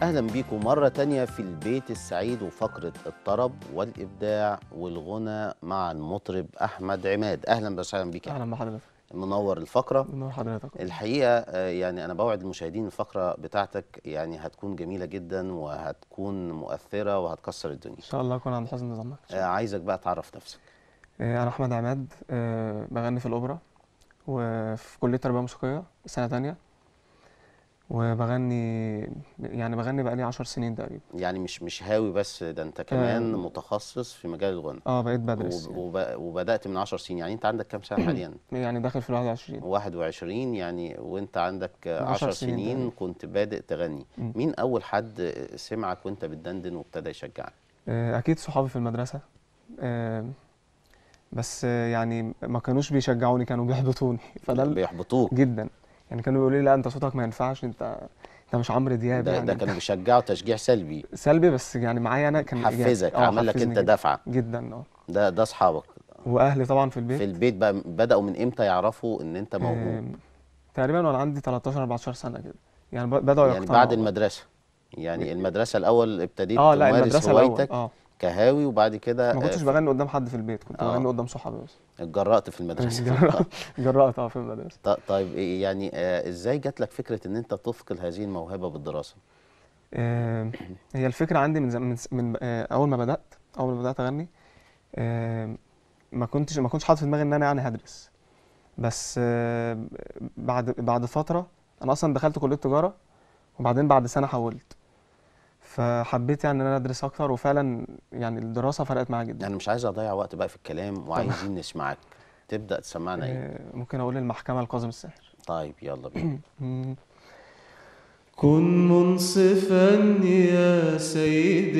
أهلا بيكم مرة تانية في البيت السعيد وفقرة الطرب والإبداع والغنى مع المطرب أحمد عماد أهلا وسهلا بيك يا اهلا بحضرتك منور الفقرة نور حضرتك الحقيقة آه، يعني أنا بوعد المشاهدين الفقرة بتاعتك يعني هتكون جميلة جدا وهتكون مؤثرة وهتكسر الدنيا ان شاء الله اكون عند حسن ظنك آه، عايزك بقى تعرف نفسك آه، انا احمد عماد آه، بغني في الاوبرا وفي كليه تربيه موسيقيه سنه تانية وبغني يعني بغني بقالي عشر سنين تقريبا يعني مش مش هاوي بس ده أنت كمان آه. متخصص في مجال الغنى اه بقيت بدرس وب- وب- وبدأت من 10 سنين يعني أنت عندك كام سنة حاليا؟ يعني داخل في الواحد وعشرين 21 يعني وانت عندك عشر 10 سنين سنين تقريبا. كنت بادئ تغني مم. مين اول حد سمعك وانت بتدندن وابتدى يشجعك آه، اكيد صحابي في المدرسه آه، بس آه، يعني ما كانوش بيشجعوني كانوا بيحبطوني فده ال- بيحبطوك جدا يعني كانوا بيقولوا لي لا انت صوتك ما ينفعش انت انت مش عمرو دياب ده, يعني ده انت كانوا بيشجعوا تشجيع سلبي سلبي بس يعني معايا انا كان يعني- حفزك اه عمل لك حفزني انت جدا دفعه جدا اه ده ده اصحابك واهلي طبعا في البيت في البيت بقى بداوا من امتى يعرفوا ان انت موهوب آم، تقريبا وانا عندي 13 14 سنه كده يعني ب- بداوا يعني يقتنعوا بعد المدرسه يعني المدرسه الاول ابتديت اه لا تمارس المدرسه الاول هوايتك اه كهاوي وبعد كده ما آه، كنتش بغني قدام حد في البيت كنت آه. بغني قدام صحابي بس اتجرأت في المدرسه جرأت جرأت اه في المدرسه ط- طيب إيه يعني آه، ازاي جات لك فكره ان انت تثقل هذه الموهبه بالدراسه آم، هي الفكره عندي من زم- من, س- من آه، اول ما بدات اول ما بدات اغني آم، ما كنتش ما كنتش حاطط في دماغي ان انا يعني هدرس بس آم، بعد بعد فتره انا اصلا دخلت كليه تجاره وبعدين بعد سنه حولت فحبيت يعني ان انا ادرس اكتر وفعلا يعني الدراسه فرقت معايا جدا يعني مش عايز اضيع وقت بقى في الكلام وعايزين نسمعك تبدأ تسمعنا ايه آه، ممكن اقول المحكمه لكاظم الساهر طيب يلا بينا كن منصفا يا سيد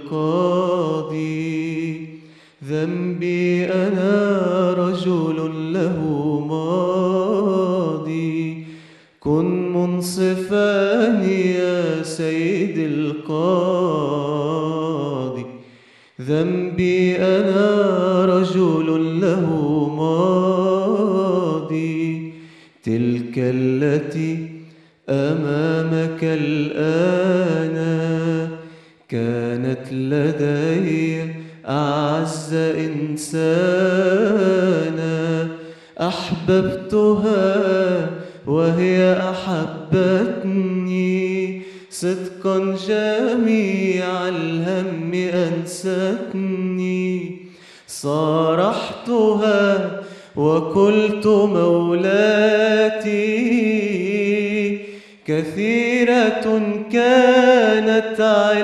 القاضي ذنبي أنا رجل له ماضي كن منصفا يا سيد القاضي ذنبي أنا رجل له ماضي تلك التي أمامك الآن كانت لدي أعز إنسانا أحببتها وهي أحبتني صدقا جميع الهم أنستني صارحتها وقلت مولاتي كثيرة كانت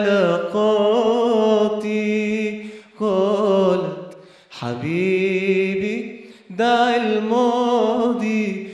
علاقاتي قالت حبيبي دع الماضي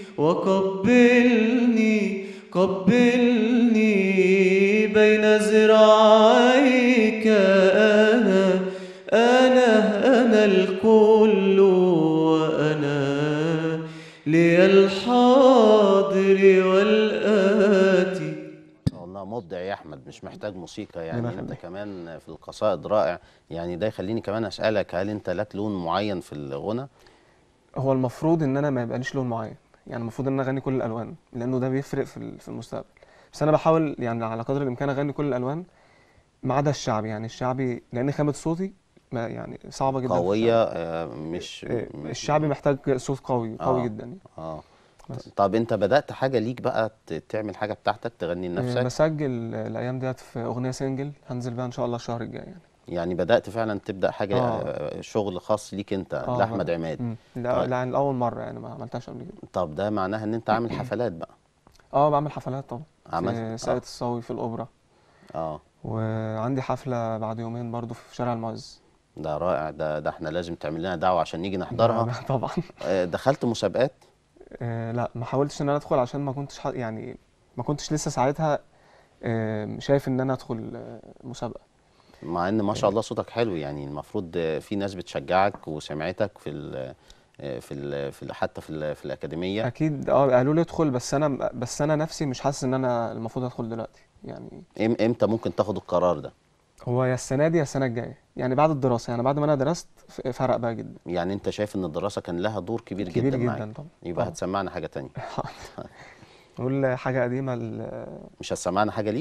وقبلني قبلني بين ذراعيك أنا أنا أنا الكل وأنا لي الحاضر والآتي والله مبدع يا احمد مش محتاج موسيقى يعني ربنا انت يخليك. كمان في القصائد رائع يعني ده يخليني كمان اسالك هل انت لك لون معين في الغنى هو المفروض ان انا ما يبقاليش لون معين يعني المفروض ان انا اغني كل الالوان لانه ده بيفرق في ال- في المستقبل بس انا بحاول يعني على قدر الامكان اغني كل الالوان ما عدا الشعبي يعني الشعبي لان خامه صوتي ما يعني صعبه جدا في قويه آه، مش الشعبي. م- آه، الشعبي محتاج صوت قوي قوي آه. جدا يعني. اه بس. طب انت بدات حاجه ليك بقى ت- تعمل حاجه بتاعتك تغني آه، لنفسك بسجل الايام ديت في اغنيه سنجل هنزل بيها ان شاء الله الشهر الجاي يعني يعني بدات فعلا تبدا حاجه آه. آه، شغل خاص ليك انت آه، لاحمد بقى. عماد مم. لا طيب. لا لاول مره يعني ما عملتهاش قبل كده طب ده معناها ان انت عامل حفلات بقى اه بعمل حفلات طبعا عملت في ساقية الصاوي في الاوبرا اه وعندي حفله بعد يومين برضو في شارع المعز ده رائع ده ده احنا لازم تعمل لنا دعوه عشان نيجي نحضرها ده- طبعا آه، دخلت مسابقات آه لا ما حاولتش ان انا ادخل عشان ما كنتش ح- يعني ما كنتش لسه ساعتها آه شايف ان انا ادخل آه مسابقه مع ان ما شاء الله صوتك حلو يعني المفروض آه، في ناس بتشجعك وسمعتك في ال في ال في ال حتى في ال في الاكاديميه اكيد اه قالوا لي ادخل بس انا بس انا نفسي مش حاسس ان انا المفروض ادخل دلوقتي يعني إم- امتى ممكن تاخد القرار ده هو يا السنه دي يا السنه الجايه يعني بعد الدراسه يعني بعد ما انا درست ف- فرق بقى جدا يعني انت شايف ان الدراسه كان لها دور كبير, كبير جدا معاك جدا طبعا يبقى آه. هتسمعنا حاجه تانية نقول حاجه قديمه ل- مش هتسمعنا حاجه ليك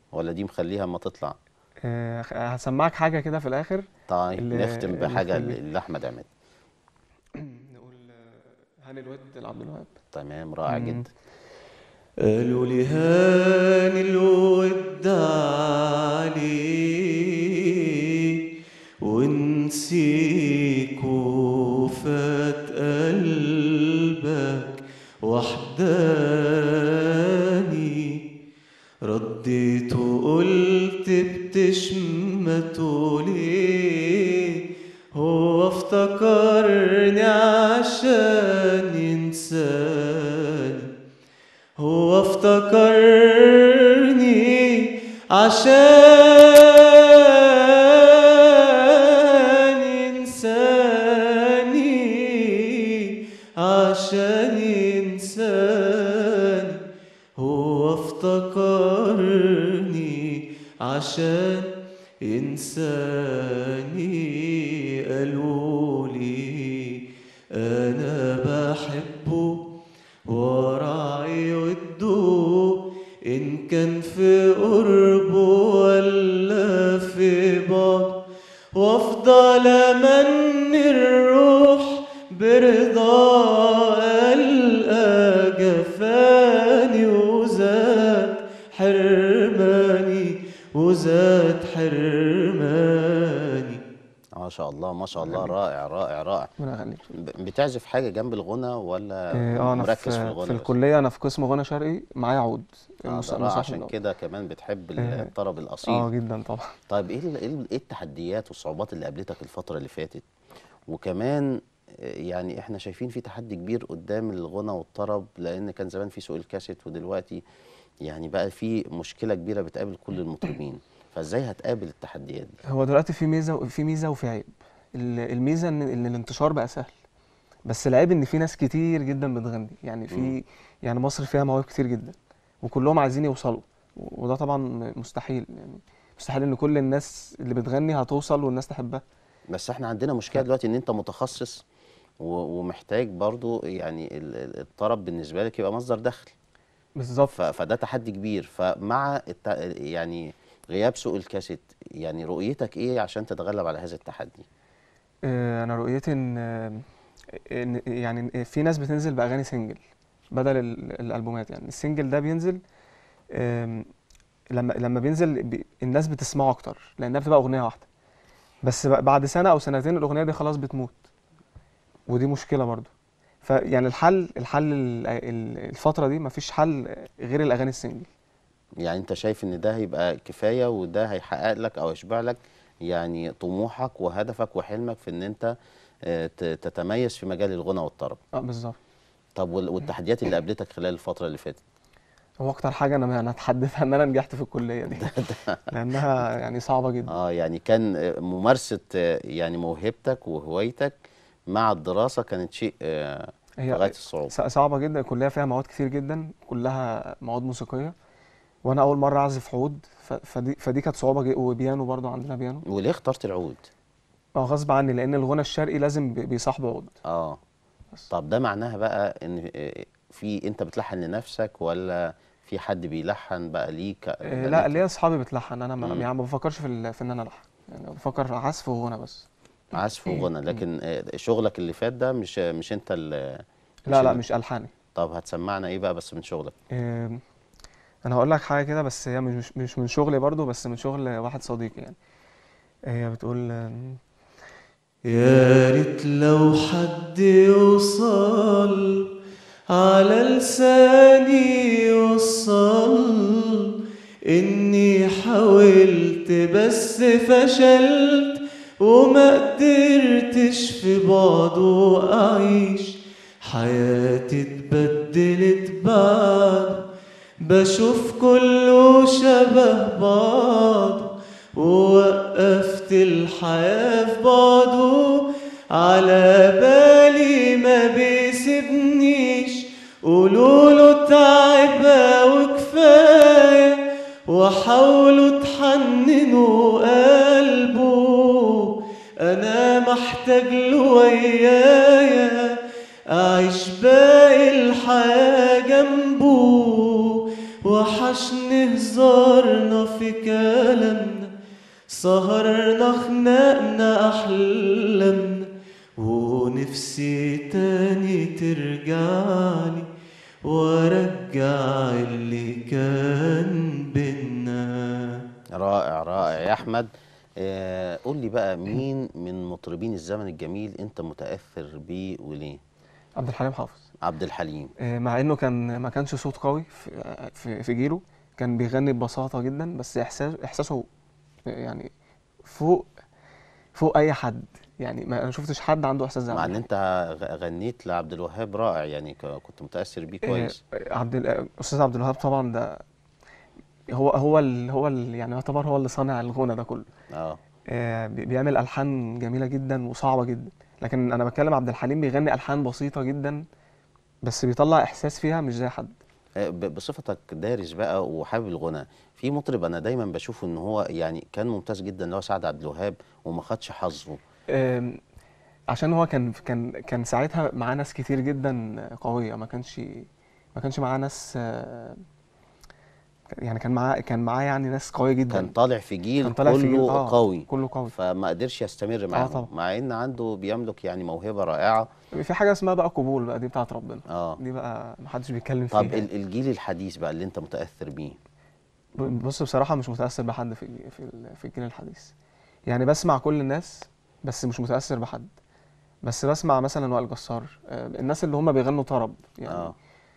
ولا دي مخليها ما تطلع آه، هسمعك حاجة كده في الآخر طيب اللي- نختم اللي بحاجه تخلي- لاحمد عماد نقول هاني الود لعبد الوهاب تمام رائع مم. جدا قالوا لي هاني الود عليه ونسيك وفات قلبك وحداني رديت وقلت بتشمته ليه هو افتكرني عشان ينساني هو افتكرني عشان ينساني عشان ينساني هو افتكرني عشان ينساني قالوا لي انا بحبه وراعي وده إن كان في قربه ولا في بعد وافضل امن الروح برضا ألقى جفاني وزاد حرماني وزاد حرماني ما شاء الله ما شاء الله رائع رائع رائع ربنا يخليك ب- بتعزف حاجه جنب الغنى ولا اه آه، انا مركز في, في في, الغنى بس؟ الكلية انا في قسم غنى شرقي معايا عود آه، المس- ده رائع المصاحب عشان الأول. كده كمان بتحب ال- آه، الطرب الاصيل اه جدا طبعا طيب ايه ال- ايه ال- إيه التحديات والصعوبات اللي قابلتك الفترة اللي فاتت وكمان آه، يعني احنا شايفين في تحدي كبير قدام الغنى والطرب لان كان زمان في سوق الكاسيت ودلوقتي يعني بقى في مشكلة كبيرة بتقابل كل المطربين فازاي هتقابل التحديات دي هو دلوقتي في ميزة في ميزة وفي عيب ال- الميزة ان ان الانتشار بقى سهل بس العيب ان في ناس كتير جدا بتغني يعني مم. في يعني مصر فيها مواهب كتير جدا وكلهم عايزين يوصلوا و- وده طبعا مستحيل يعني مستحيل ان كل الناس اللي بتغني هتوصل والناس تحبها بس احنا عندنا مشكلة دلوقتي ان انت متخصص و- ومحتاج برضو يعني ال- ال- الطرب بالنسبة لك يبقى مصدر دخل بالظبط ف- فده تحدي كبير فمع الت... يعني غياب سوق الكاسيت يعني رؤيتك ايه عشان تتغلب على هذا التحدي آه، انا رؤيتي ان آه، ان يعني في ناس بتنزل باغاني سنجل بدل ال- الالبومات يعني السنجل ده بينزل آم، لما لما بينزل بي الناس بتسمعه اكتر لانها بتبقى اغنيه واحده بس ب- بعد سنه او سنتين الاغنيه دي خلاص بتموت ودي مشكله برضو فيعني الحل الحل ال- ال- الفتره دي مفيش حل غير الاغاني السنجل يعني انت شايف ان ده هيبقى كفاية وده هيحقق لك او يشبع لك يعني طموحك وهدفك وحلمك في ان انت آه، ت- تتميز في مجال الغنى والطرب اه بالظبط طب وال- والتحديات اللي قابلتك خلال الفترة اللي فاتت هو اكتر حاجه انا انا اتحدثها ان انا نجحت في الكليه دي لانها يعني صعبه جدا اه يعني كان آه، ممارسة آه، يعني موهبتك وهوايتك مع الدراسة كانت شيء آه، في هي غاية الصعوبة ص- صعبة جدا الكلية فيها مواد كتير جدا كلها مواد موسيقية وأنا أول مرة أعزف عود ف- فدي فدي كانت صعوبة جدا وبيانو برضو عندنا بيانو وليه اخترت العود؟ اه غصب عني لأن الغنى الشرقي لازم بي- بيصاحبه عود اه بس. طب ده معناها بقى ان آه، في انت بتلحن لنفسك ولا في حد بيلحن بقى ليك آه بقى لا ليك ليا أصحابي بتلحن أنا ما مم. يعني ما بفكرش في ال- في إن أنا ألحن يعني بفكر عزف وغنى بس عزف وغنى لكن آه، شغلك اللي فات ده مش مش انت اللي لا لا ال- مش ألحاني طب هتسمعنا ايه بقى بس من شغلك آم، أنا هقول لك حاجة كده بس هي مش مش من شغلي برضو بس من شغل واحد صديقي يعني هي بتقول آم، يا ريت لو حد يوصل على لساني يوصل اني حاولت بس فشلت وما قدرتش في بعضه اعيش حياتي اتبدلت بعد بشوف كله شبه بعض ووقفت الحياة في بعضه على بالي ما بيسيبنيش قولوله تعبة وكفاية وحاولوا تحننوا قلبه أنا محتاج له ويايا أعيش باقي الحياة جنبه وحشني هزارنا في كلامنا سهرنا خناقنا أحلامنا ونفسي تاني ترجعلي وارجع اللي كان بينا رائع رائع يا احمد آه، قول لي بقى مين من مطربين الزمن الجميل انت متاثر بيه وليه عبد الحليم حافظ عبد الحليم آه، مع انه كان ما كانش صوت قوي في في, في جيله كان بيغني ببساطه جدا بس احساس احساسه يعني فوق فوق اي حد يعني ما انا شفتش حد عنده احساس زي مع عبد ان انت غ- غنيت لعبد الوهاب رائع يعني ك- كنت متاثر بيه الحليم. كويس آه، عبد ال- آه، استاذ عبد الوهاب طبعا ده هو هو ال هو ال يعني يعتبر هو اللي صانع الغنى ده كله اه آه، بي- بيعمل الحان جميله جدا وصعبه جدا لكن انا بتكلم عبد الحليم بيغني الحان بسيطه جدا بس بيطلع احساس فيها مش زي حد آه، ب- بصفتك دارس بقى وحابب الغنى في مطرب انا دايما بشوفه ان هو يعني كان ممتاز جدا اللي هو سعد عبد الوهاب وما خدش حظه آم، عشان هو كان كان كان ساعتها معاه ناس كتير جدا قويه ما كانش ما كانش معاه ناس آه، يعني كان معاه كان معاه يعني ناس قويه جدا كان طالع في جيل كان طالع كله في جيل آه قوي كله قوي فما قدرش يستمر معاهم طبعا. مع ان عنده بيملك يعني موهبه رائعه في حاجه اسمها بقى قبول بقى دي بتاعت ربنا اه دي بقى محدش بيتكلم طب فيها ال- الجيل الحديث بقى اللي انت متاثر بيه ب- بص بصراحة مش متأثر بحد في في ال- في الجيل الحديث يعني بسمع كل الناس بس مش متأثر بحد بس بسمع مثلا وائل جسار آه، الناس اللي هم بيغنوا طرب يعني اه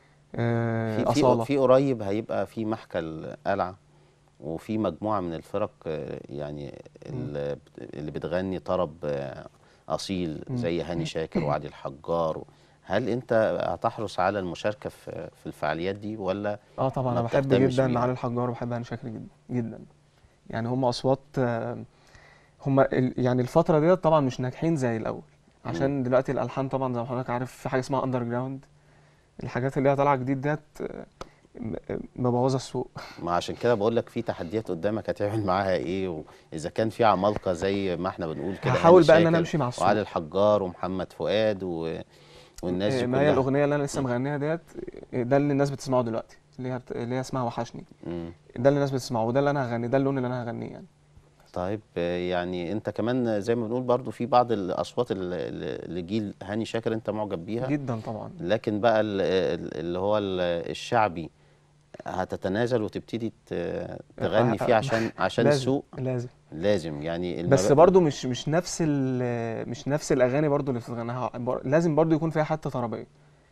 آه، في في أصالة في قريب هيبقى في محكى القلعه وفي مجموعه من الفرق آه، يعني اللي بت- اللي بتغني طرب آه، اصيل مم. زي هاني شاكر وعلي الحجار هل انت هتحرص على المشاركه في في الفعاليات دي ولا اه طبعا ما انا بحب بتهتمش جدا بيها. علي الحجار وبحب هاني شاكر جدا جدا يعني هم اصوات آه، هم ال- يعني الفترة ديت طبعا مش ناجحين زي الاول عشان دلوقتي الالحان طبعا زي ما حضرتك عارف في حاجة اسمها اندر جراوند الحاجات اللي هي طالعة جديد ديت آه، م- مبوظة السوق ما عشان كده بقول لك في تحديات قدامك هتعمل معاها ايه واذا كان في عمالقه زي ما احنا بنقول كده هحاول هاني بقى إن أنا شاكر أمشي مع السوق. وعلي الحجار ومحمد فؤاد و... والناس دي آه، ما هي كلها الاغنيه اللي انا لسه مغنيها ديت آه، ده اللي الناس بتسمعه دلوقتي اللي هي بت- اللي هي اسمها وحشني مم. ده اللي الناس بتسمعه وده اللي انا هغني ده اللون اللي انا هغنيه يعني طيب آه، يعني انت كمان زي ما بنقول برضو في بعض الاصوات ال- ال- لجيل هاني شاكر انت معجب بيها جدا طبعا لكن بقى ال- ال- اللي هو ال- الشعبي هتتنازل وتبتدي ت- تغني فيه عشان عشان لازم السوق لازم لازم يعني بس المب- برضو مش مش نفس ال- مش نفس الاغاني برضو اللي بتتغناها بر- لازم برضو يكون فيها حته طربيه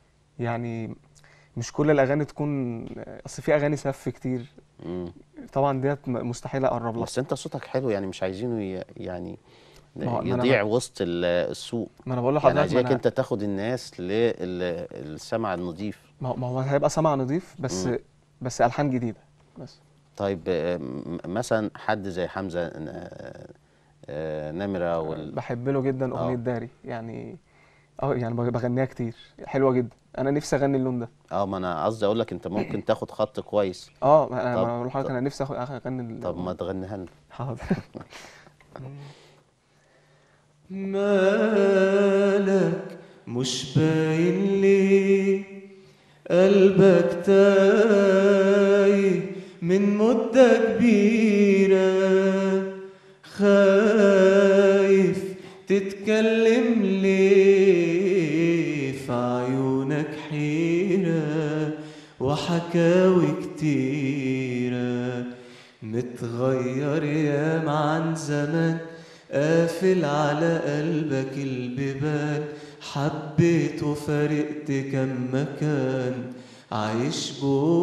يعني مش كل الاغاني تكون اصل في اغاني سف كتير مم. طبعا ديت م- مستحيل اقرب لها بس انت صوتك حلو يعني مش عايزينه ي- يعني ما هو- ما أنا يضيع وسط ال- السوق ما انا بقول يعني لحضرتك ما عايزك أنا- انت تاخد الناس للسمع النظيف ما هو- ما هو هيبقى سمع نضيف بس مم. بس الحان جديده بس طيب آه، م- مثلا حد زي حمزة آه، آه، نمرة وال... بحب له جدا اغنيه آه. داري يعني اه يعني بغ- بغنيها كتير حلوه جدا انا نفسي اغني اللون ده اه ما انا قصدي اقول لك انت ممكن تاخد خط كويس اه ما انا طب- ما بقول لحضرتك طب- انا نفسي آخد- اغني ال- طب ما تغنيها لنا حاضر مالك مش باين ليه قلبك تايه من مدة كبيرة خايف تتكلم ليه في عيونك حيرة وحكاوي كتيرة متغير ياما عن زمان قافل على قلبك البيبان حبيت وفارقت كم مكان عايش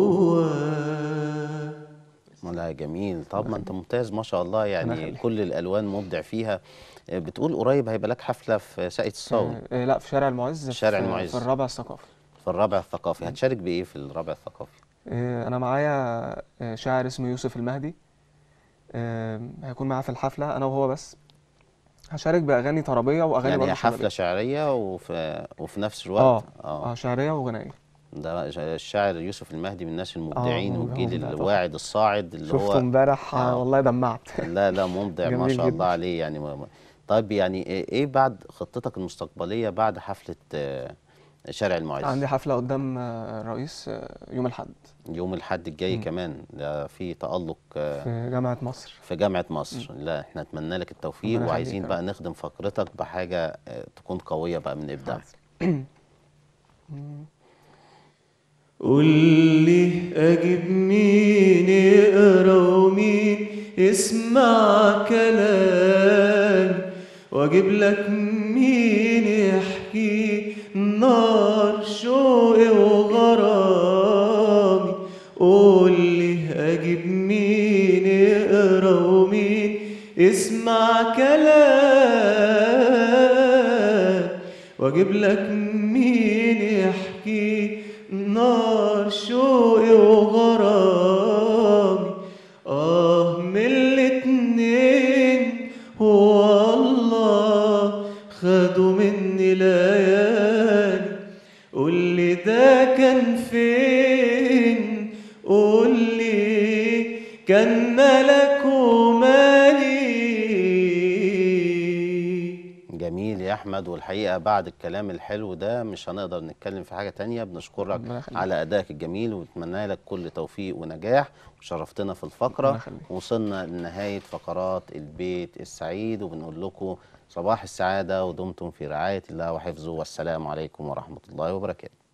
جواه لا جميل طب ما انت ممتاز ما شاء الله يعني يخليك. كل الالوان مبدع فيها آه، بتقول قريب هيبقى لك حفلة في ساقية الصاوي آه، آه، لا في شارع المعز شارع في- المعز. في الرابع الثقافي في الرابع الثقافي هتشارك بايه في الرابع الثقافي آه، انا معايا آه، شاعر اسمه يوسف المهدي آه، هيكون معاه في الحفله انا وهو بس هشارك باغاني طربيه واغاني يعني برضه هي حفلة شبابية. شعرية وفي وفي نفس اه الوقت اه شعريه وغنائيه ده الشاعر يوسف المهدي من الناس المبدعين هو- هو والجيل مبدع طبعا. الواعد الصاعد اللي شفته هو امبارح آه، آه. والله دمعت لا لا مبدع ما جميل شاء الله جدا. عليه يعني ما- ما- طيب يعني ايه إيه بعد خطتك المستقبلية بعد حفلة آه، شارع المعز عندي حفله قدام آه، الرئيس آه، يوم الاحد يوم الحد الجاي مم. كمان ده في تألق آه، في جامعه مصر في جامعة مصر لا احنا نتمنى لك التوفيق ربنا وعايزين يخليك. بقى نخدم فقرتك بحاجة آه، تكون قوية بقى من إبداعك قول لي اجيب مين يقرا ومين يسمع كلام واجيب لك مين يحكي نار شوقي وغرامي قول لي اجيب مين يقرا ومين يسمع كلام واجيب لك مين يحكي نار شوقي وغرامي اه من الاتنين هو الله خدوا مني ليالي قولي ده كان فين قولي كان ملك ومالي جميل يا أحمد والحقيقة بعد الكلام الحلو ده مش هنقدر نتكلم في حاجة تانية بنشكرك ربنا يخليك. على أدائك الجميل ونتمنى لك كل توفيق ونجاح وشرفتنا في الفقرة ربنا يخليك. وصلنا لنهاية فقرات البيت السعيد وبنقول لكم صباح السعادة ودمتم في رعاية الله وحفظه والسلام عليكم ورحمة الله وبركاته